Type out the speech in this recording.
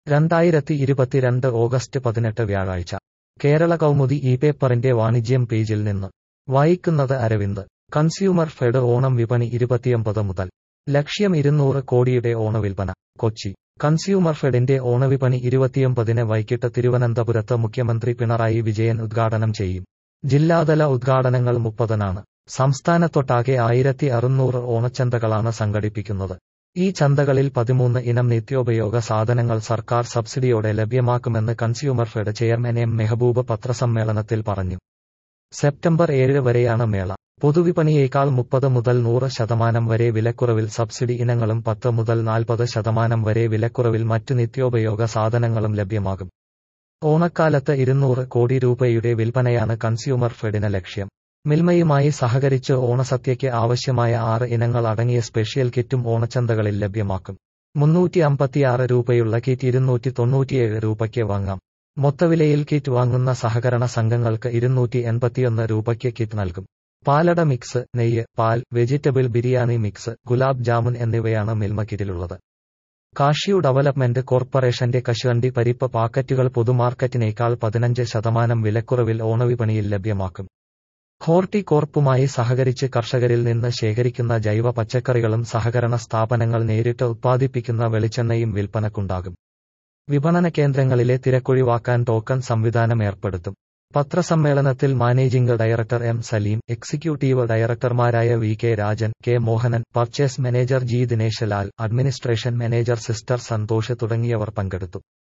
രണ്ടായിരത്തി ഇരുപത്തിരണ്ട് ഓഗസ്റ്റ് പതിനെട്ട് വ്യാഴാഴ്ച കേരള കൗമുദി ഈ പേപ്പറിന്റെ വാണിജ്യം പേജിൽ നിന്ന് വായിക്കുന്നത് അരവിന്ദ് കൺസ്യൂമർ ഫെഡ് ഓണം വിപണി ഇരുപത്തിയൊമ്പത് മുതൽ ലക്ഷ്യം ഇരുന്നൂറ് കോടിയുടെ ഓണവിൽപ്പന കൊച്ചി കൺസ്യൂമർ ഫെഡിന്റെ ഓണവിപണി ഇരുപത്തിയൊമ്പതിന് വൈകിട്ട് തിരുവനന്തപുരത്ത് മുഖ്യമന്ത്രി പിണറായി വിജയൻ ഉദ്ഘാടനം ചെയ്യും ജില്ലാതല ഉദ്ഘാടനങ്ങൾ മുപ്പതിനാണ് സംസ്ഥാനത്തൊട്ടാകെ ആയിരത്തി അറുന്നൂറ് ഓണച്ചന്തകളാണ് സംഘടിപ്പിക്കുന്നത് ഈ ചന്തകളിൽ പതിമൂന്ന് ഇനം നിത്യോപയോഗ സാധനങ്ങൾ സർക്കാർ സബ്സിഡിയോടെ ലഭ്യമാക്കുമെന്ന് consumer fed chairman M Mehaboob പത്രസമ്മേളനത്തിൽ പറഞ്ഞു സെപ്റ്റംബർ ഏഴ് വരെയാണ് മേള പൊതുവിപണിയേക്കാൾ മുപ്പത് മുതൽ നൂറ് ശതമാനം വരെ വിലക്കുറവിൽ സബ്സിഡി ഇനങ്ങളും പത്ത് മുതൽ നാൽപ്പത് ശതമാനം വരെ വിലക്കുറവിൽ മറ്റു നിത്യോപയോഗ സാധനങ്ങളും ലഭ്യമാകും ഓണക്കാലത്ത് ഇരുന്നൂറ് കോടി രൂപയുടെ വിൽപ്പനയാണ് കൺസ്യൂമർ ഫെഡിന് ലക്ഷ്യം മിൽമയുമായി സഹകരിച്ച് ഓണസദ്യയ്ക്ക് ആവശ്യമായ ആറ് ഇനങ്ങൾ അടങ്ങിയ സ്പെഷ്യൽ കിറ്റും ഓണച്ചന്തകളിൽ ലഭ്യമാക്കും മുന്നൂറ്റി അമ്പത്തിയാറ് രൂപയുള്ള കിറ്റ് ഇരുന്നൂറ്റി തൊണ്ണൂറ്റിയേഴ് രൂപയ്ക്ക് വാങ്ങാം മൊത്തവിലയിൽ കിറ്റ് വാങ്ങുന്ന സഹകരണ സംഘങ്ങൾക്ക് ഇരുന്നൂറ്റി എൺപത്തിയൊന്ന് രൂപയ്ക്ക് കിറ്റ് നൽകും പാലട മിക്സ് നെയ്യ് പാൽ വെജിറ്റബിൾ ബിരിയാണി മിക്സ് ഗുലാബ് ജാമുൻ എന്നിവയാണ് മിൽമ കിറ്റിലുള്ളത് കാഷ്യൂ ഡെവലപ്മെന്റ് കോർപ്പറേഷന്റെ കശുവണ്ടി പരിപ്പ് പാക്കറ്റുകൾ പൊതുമാർക്കറ്റിനേക്കാൾ പതിനഞ്ച് ശതമാനം വിലക്കുറവിൽ ഓണവിപണിയിൽ ലഭ്യമാക്കും ഹോർട്ടികോർപ്പുമായി സഹകരിച്ച് കർഷകരിൽ നിന്ന് ശേഖരിക്കുന്ന ജൈവ പച്ചക്കറികളും സഹകരണ സ്ഥാപനങ്ങൾ നേരിട്ട് ഉത്പാദിപ്പിക്കുന്ന വെളിച്ചെണ്ണയും വിൽപ്പനക്കുണ്ടാകും വിപണന കേന്ദ്രങ്ങളിലെ തിരക്കൊഴിവാക്കാൻ ടോക്കൺ സംവിധാനം ഏർപ്പെടുത്തും പത്രസമ്മേളനത്തിൽ managing director M Salim executive ഡയറക്ടർമാരായ V K Rajan K Mohanan purchase manager G Dinesh Lal administration manager sister Santhosh തുടങ്ങിയവർ പങ്കെടുത്തു